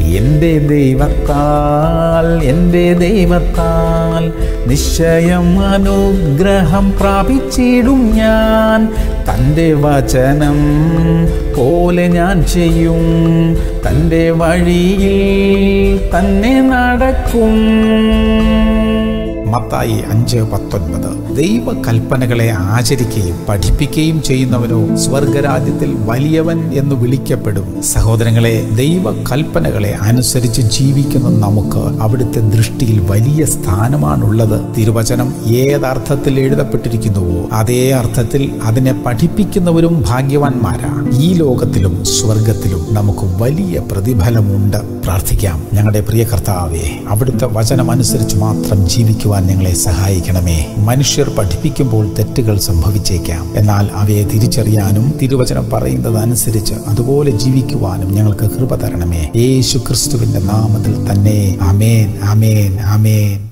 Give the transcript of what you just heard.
എൻ്റെ ദൈവത്താൽ എൻ്റെ ദൈവത്താൽ നിശ്ചയം അനുഗ്രഹം പ്രാപിച്ചിടും ഞാൻ തൻ്റെ വചനം പോലെ ഞാൻ ചെയ്യും തൻ്റെ വഴിയിൽ തന്നെ നടക്കും മത്തായി അഞ്ച് പത്തൊൻപത് ദൈവകൽപ്പനകളെ ആചരിക്കുകയും പഠിപ്പിക്കുകയും ചെയ്യുന്നവനോ സ്വർഗരാജ്യത്തിൽ വലിയവൻ എന്ന് വിളിക്കപ്പെടും സഹോദരങ്ങളെ ദൈവകൽപ്പനകളെ അനുസരിച്ച് ജീവിക്കുന്ന നമുക്ക് അവിടുത്തെ ദൃഷ്ടിയിൽ വലിയ സ്ഥാനമാണുള്ളത് തിരുവചനം ഏതർത്ഥത്തിൽ എഴുതപ്പെട്ടിരിക്കുന്നുവോ അതേ അർത്ഥത്തിൽ അതിനെ പഠിപ്പിക്കുന്നവരും ഭാഗ്യവാന്മാരാണ് ഈ ലോകത്തിലും സ്വർഗത്തിലും നമുക്ക് വലിയ പ്രതിഫലമുണ്ട് പ്രാർത്ഥിക്കാം ഞങ്ങളുടെ പ്രിയ കർത്താവെ അവിടുത്തെ വചനം അനുസരിച്ച് മാത്രം ജീവിക്കുവാൻ ഞങ്ങളെ സഹായിക്കണമേ മനുഷ്യർ പഠിപ്പിക്കുമ്പോൾ തെറ്റുകൾ സംഭവിച്ചേക്കാം എന്നാൽ അവയെ തിരിച്ചറിയാനും തിരുവചനം പറയുന്നത് അനുസരിച്ച് അതുപോലെ ജീവിക്കുവാനും ഞങ്ങൾക്ക് കൃപ തരണമേ യേശു ക്രിസ്തുവിന്റെ നാമത്തിൽ തന്നെ അമേൻ അമേൻ അമേൻ